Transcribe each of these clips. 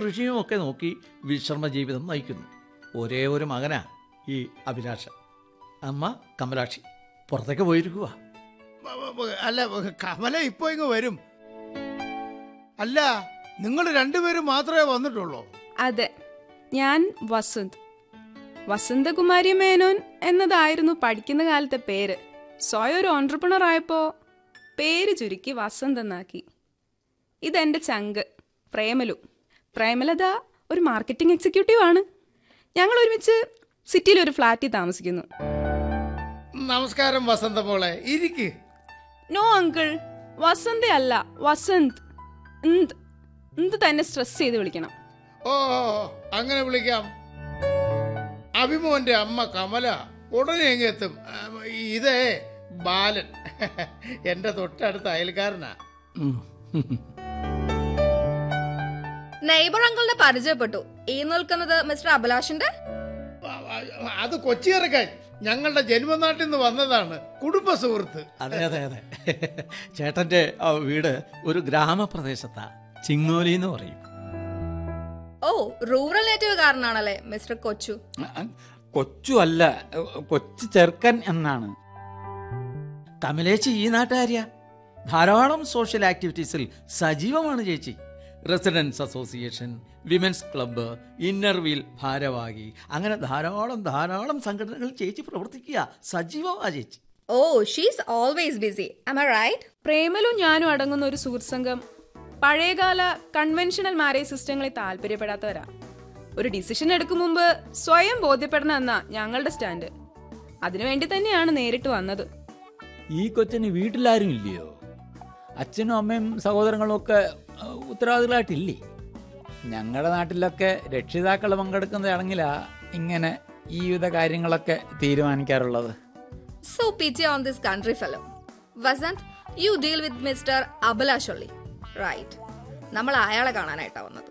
കൃഷിയും ഒക്കെ നോക്കി വിശ്രമ ജീവിതം നയിക്കുന്നു ഒരേ ഒരു മകനാ ഈ അഭിലാഷ അമ്മ കമലാക്ഷി പുറത്തേക്ക് പോയിരിക്കുക അല്ല കമല ഇപ്പൊ ഇങ്ങ് വരും അല്ല നിങ്ങൾ രണ്ടുപേരും മാത്രമേ വന്നിട്ടുള്ളൂ അതെ ഞാൻ വസന്ത് വസന്തകുമാരി മേനോൻ എന്നതായിരുന്നു പഠിക്കുന്ന കാലത്തെ പേര് സ്വയം ഒരു ഓൺട്രപ്രണർ ആയപ്പോൾ പേര് ചുരുക്കി വസന്ത് എന്നാക്കി ഇതെൻ്റെ ചങ്ക് പ്രേമലു പ്രേമലത ഒരു മാർക്കറ്റിംഗ് എക്സിക്യൂട്ടീവ് ആണ് ഞങ്ങൾ ഒരുമിച്ച് സിറ്റിയിൽ ഒരു ഫ്ലാറ്റിൽ താമസിക്കുന്നു നമസ്കാരം വസന്ത മോളെ ഇരിക്ക് നോ അങ്കിൾ വസന്ത അല്ല വസന്ത് എന്ത് എന്ത് തന്നെ സ്ട്രെസ് ചെയ്ത് വിളിക്കണം ഓ അങ്ങനെ വിളിക്കാം അഭിമോന്റെ അമ്മ കമല ഉടനെ എങ്ങ് എത്തും ആ, ഇതേ ബാലൻ എന്റെ തൊട്ടടുത്ത അയൽക്കാരനാ ഉം. നെയ്ബർ അങ്കിളിനെ പരിചയപ്പെട്ടു ഈ നിൽക്കുന്നത് മിസ്റ്റർ അഭിലാഷിന്റെ ആ, ആ, അത് കൊച്ചിയിറക്കാൻ ഞങ്ങളുടെ ജന്മനാട്ടിൽ നിന്ന് വന്നതാണ് കുടുംബ സുഹൃത്ത് അതെ അതെ അതെ ചേട്ടന്റെ ആ, വീട് ഒരു ഗ്രാമപ്രദേശത്താ ചിങ്ങോലി എന്ന് പറയും ഓ റൂറൽ നേറ്റീവ് കാരനാണല്ലേ മിസ്റ്റർ കൊച്ചു കൊച്ചു അല്ല കൊച്ചു ചെറുക്കൻ എന്നാണ് കമലേച്ചി ഈ നാട്ടുകാരിയാ ധാരാളം സോഷ്യൽ ആക്ടിവിറ്റീസിൽ സജീവമാണ് ചേച്ചി residence association women's club inner wheel ഭാരവാഹി അങ്ങനെ ധാരാളം ധാരാളം സംഘടനകൾ ചേച്ചി പ്രവർത്തിക്കുക സജീവമാ ചേച്ചി oh she's always busy am I right പ്രേമലും ഞാനും അടങ്ങുന്ന ഒരു സുഹൃത്ത് സംഘം പഴയകാല കൺവെൻഷണൽ മാരേജ് സിസ്റ്റങ്ങളിൽ താല്പര്യപ്പെടാത്തവരാ ഒരു ഡിസിഷൻ എടുക്കും മുമ്പ് സ്വയം ബോധ്യപ്പെടണം എന്നാ ഞങ്ങളുടെ സ്റ്റാൻഡ് അതിനുവേണ്ടി തന്നെയാണ് നേരിട്ട് വന്നത് ഈ കൊച്ചിന് വീട്ടിലാരും ഇല്ലയോ അച്ഛനും അമ്മയും സഹോദരങ്ങളും ഒക്കെ അഹ്, ഉത്തരവാദികളായിട്ടില്ലേ ഞങ്ങളുടെ നാട്ടിലൊക്കെ രക്ഷിതാക്കൾ പങ്കെടുക്കുന്ന ചടങ്ങിലാ ഇങ്ങനെ ഈ വിധ കാര്യങ്ങളൊക്കെ തീരുമാനിക്കാറുള്ളത് so pity on this country fellow Vasanth you deal with mister Abhilash only right നമ്മൾ അയാളെ കാണാനായിട്ടാ വന്നത്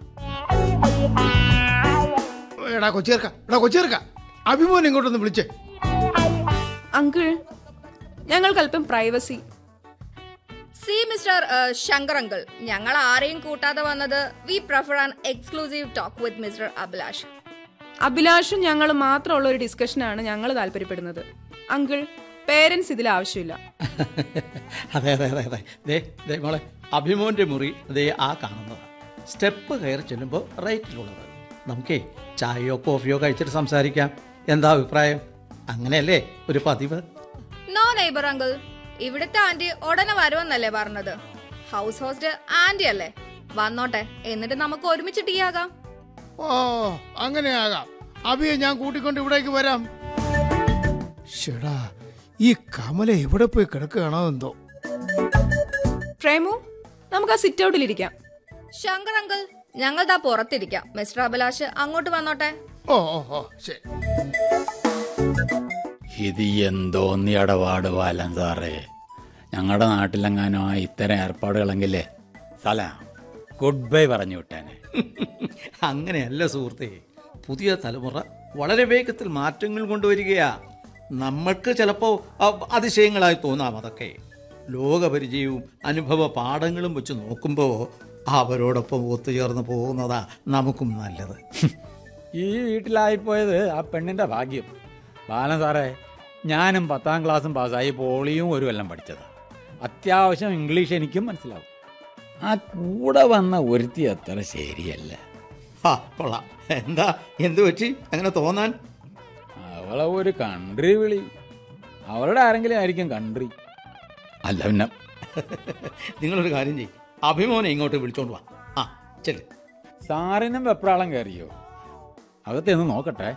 എടാ കൊച്ചിയർക്ക എടാ കൊച്ചിയർക്ക അഭിമോൻ ഇങ്ങോട്ടൊന്ന് വിളിച്ചേ അങ്കിൾ ഞങ്ങൾക്കല്പം privacy see mister Shankar uncle ഞങ്ങൾ ആരെയും കൂട്ടാതെ വന്നത് we prefer an exclusive talk with mister Abhilash അഭിലാഷും ഞങ്ങളും മാത്രമുള്ള ഒരു ഡിസ്കഷനാണ് ഞങ്ങൾ താല്പര്യപ്പെടുന്നത് അങ്കിൾ പേരൻസ് ഇതിൽ ആവശ്യമില്ല അതെ അതെ അതെ അതെ ദേ ദേ മോളെ അഭിമോന്റെ മുറി ദേ ആ കാണുന്നതാണ് സ്റ്റെപ്പ് കയറി ചെല്ലുമ്പോൾ റൈറ്റിലുള്ളത് നമുക്കേ ചായയോ കോഫിയോ കഴിച്ചിട്ട് സംസാരിക്കാം എന്താ അഭിപ്രായം അങ്ങനെയല്ലേ ഒരു പതിവ് നോ നെയ്ബർ അങ്കിൾ ഇവിടുത്തെ ആന്റി ഉടനെ വരുമെന്നല്ലേ പറഞ്ഞത് ഹൗസ് ഹോസ്റ്റ് ആന്റി അല്ലേ വന്നോട്ടെ എന്നിട്ട് നമുക്ക് ഒരുമിച്ച് ടീ ആകാം ഓ അങ്ങനെ ആകാം അഭിയെ ഞാൻ കൂട്ടിക്കൊണ്ട് ഇവിടേക്ക് വരാം ഷെടാ ഈ കമല എവിടെ പോയി കിടക്കുകയാണോ എന്തോ പ്രേമു നമുക്ക് ആ സിറ്റ് ഔട്ടിലിരിക്കാം ശങ്കർ അങ്കിൾ ഞങ്ങൾ ദാ പുറത്തിരിക്കാം മിസ്റ്റർ അഭിലാഷ് അങ്ങോട്ട് വന്നോട്ടെ ഓ ഓ ഓ ശരി ഇത് എന്തോന്നി ഇടപാട് പാലം സാറേ ഞങ്ങളുടെ നാട്ടിലെങ്ങാനോ ആ ഇത്തരം ഏർപ്പാടുകളെങ്കിലേ സലാം ഗുഡ് ബൈ പറഞ്ഞു വിട്ടേനെ അങ്ങനെയല്ല സുഹൃത്തേ പുതിയ തലമുറ വളരെ വേഗത്തിൽ മാറ്റങ്ങൾ കൊണ്ടുവരികയാ നമ്മൾക്ക് ചിലപ്പോൾ അതിശയങ്ങളായി തോന്നാം അതൊക്കെ ലോകപരിചയവും അനുഭവ പാഠങ്ങളും വെച്ച് നോക്കുമ്പോൾ അവരോടൊപ്പം ഒത്തുചേർന്ന് പോകുന്നതാ നമുക്കും നല്ലത് ഈ വീട്ടിലായിപ്പോയത് ആ പെണ്ണിന്റെ ഭാഗ്യം ബാലൻ സാറേ ഞാനും പത്താം ക്ലാസ്സും പാസ്സായി പോളിയും ഒരു കൊല്ലം പഠിച്ചത് അത്യാവശ്യം ഇംഗ്ലീഷ് എനിക്കും മനസ്സിലാവും ആ കൂടെ വന്ന ഒരുത്തി അത്ര ശരിയല്ല ആ കൊള്ളാം എന്താ എന്ത് പറ്റി അങ്ങനെ തോന്നാൻ അവളെ ഒരു കൺട്രി വിളി അവളുടെ ആരെങ്കിലും ആയിരിക്കും കൺട്രി അല്ല പിന്നെ നിങ്ങളൊരു കാര്യം ചെയ്യും അഭിമോനെ ഇങ്ങോട്ട് വിളിച്ചോണ്ട് വാ ആ ചെല്ല് സാറിനും വെപ്രാളം കയറിയോ അകത്തെ ഒന്ന് നോക്കട്ടെ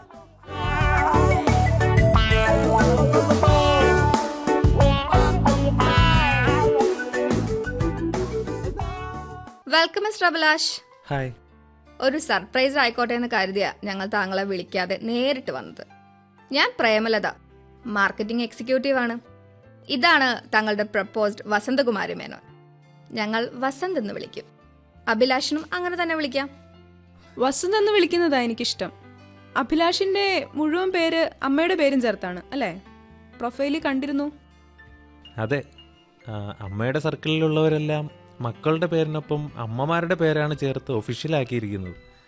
വെൽക്കം മിസ്റ്റർ അഭിലാഷ് ഹായ് ഒരു സർപ്രൈസ് ആയിക്കോട്ടെ എന്ന് കരുതിയ ഞങ്ങൾ താങ്കളെ വിളിക്കാതെ നേരിട്ട് വന്നത് ഞാൻ പ്രേമലത മാർക്കറ്റിംഗ് എക്സിക്യൂട്ടീവ് ആണ് ഇതാണ് താങ്കളുടെ പ്രപ്പോസ്ഡ് വസന്തകുമാരി മേനോൻ ഞങ്ങൾ വസന്ത് എന്ന് വിളിക്കും അഭിലാഷിനും അങ്ങനെ തന്നെ വിളിക്കാം വസന്ത് എന്ന് വിളിക്കുന്നതാ എനിക്കിഷ്ടം അഭിലാഷിന്റെ മുഴുവൻ പേര് അമ്മയുടെ പേരും ചേർത്താണ് അല്ലേ പ്രൊഫൈലിൽ കണ്ടിരുന്നു അതെ ആ, അമ്മയുടെ സർക്കിളിലുള്ളവരെല്ലാം മക്കളുടെ പേരിനൊപ്പം അമ്മമാരുടെ പേരാണ് ചേർത്ത് ഒഫീഷ്യലാക്കിയിരിക്കുന്നത്